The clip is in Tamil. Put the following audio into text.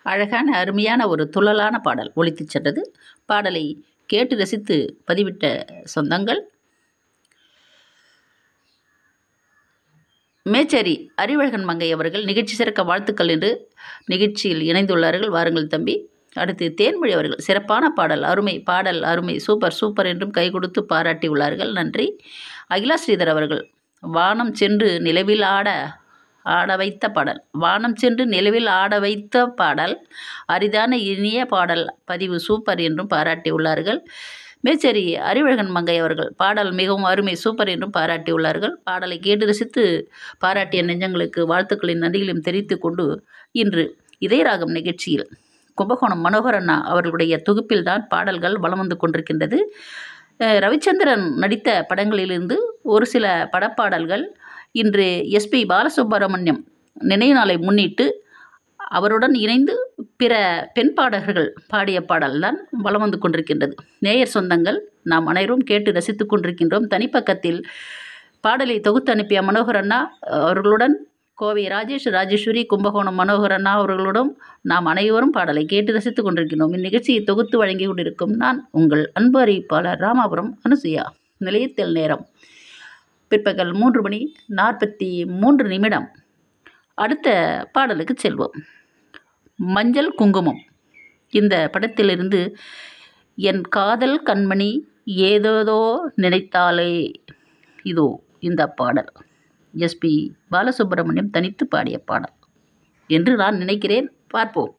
அழகான அருமையான ஒரு துள்ளலான பாடல் ஒலித்துச் சென்றது பாடலை கேட்டு ரசித்து பதிவிட்ட சொந்தங்கள் மேச்சேரி அறிவழகன் மங்கை அவர்கள் நிகழ்ச்சி சிறக்க வாழ்த்துக்கள் என்று நிகழ்ச்சியில் இணைந்துள்ளார்கள் வாருங்கள் தம்பி அடுத்து தேன்மொழி அவர்கள் சிறப்பான பாடல் அருமை பாடல் அருமை சூப்பர் சூப்பர் என்றும் கை கொடுத்து பாராட்டியுள்ளார்கள் நன்றி அகிலா ஸ்ரீதர் அவர்கள் வானம் சென்று நிலவில் ஆட ஆட வைத்த பாடல் வானம் சென்று நிலவில் ஆட வைத்த பாடல் அரிதான இனிய பாடல் பதிவு சூப்பர் என்றும் பாராட்டியுள்ளார்கள் மேச்சேரி அறிவழகன் மங்கை அவர்கள் பாடல் மிகவும் அருமை சூப்பர் என்றும் பாராட்டியுள்ளார்கள் பாடலை கேட்டு ரசித்து பாராட்டிய நெஞ்சங்களுக்கு வாழ்த்துக்களின் நன்றிகளையும் தெரிவித்துக் கொண்டு இன்று இதயராகம் நிகழ்ச்சியில் கும்பகோணம் மனோகரண்ணா அவர்களுடைய தொகுப்பில்தான் பாடல்கள் வலம் வந்து கொண்டிருக்கின்றது அஹ் ரவிச்சந்திரன் நடித்த படங்களிலிருந்து ஒரு சில படப்பாடல்கள் இன்று எஸ்பி பாலசுப்ரமணியம் நினைவு நாளை முன்னிட்டு அவருடன் இணைந்து பிற பெண் பாடகர்கள் பாடிய பாடல்தான் வலம் வந்து கொண்டிருக்கின்றது நேயர் சொந்தங்கள் நாம் அனைவரும் கேட்டு ரசித்து கொண்டிருக்கின்றோம் தனிப்பக்கத்தில் பாடலை தொகுத்து அனுப்பிய மனோகரண்ணா அவர்களுடன் கோவை ராஜேஷ் ராஜேஸ்வரி கும்பகோணம் மனோகரண்ணா அவர்களுடன் நாம் அனைவரும் பாடலை கேட்டு ரசித்துக் கொண்டிருக்கின்றோம் இந்நிகழ்ச்சியை தொகுத்து வழங்கி கொண்டிருக்கும் நான் உங்கள் அன்பு அறிவிப்பாளர் ராமாபுரம் அனுசுயா நிலையத்தில் நேரம் பிற்பகல் மூன்று மணி நாற்பத்தி மூன்று நிமிடம் அடுத்த பாடலுக்கு செல்வோம் மஞ்சள் குங்குமம் இந்த படத்திலிருந்து என் காதல் கண்மணி ஏதேதோ நினைத்தாலே இதோ இந்த பாடல் எஸ்பி பாலசுப்ரமணியம் தனித்து பாடிய பாடல் என்று நான் நினைக்கிறேன் பார்ப்போம்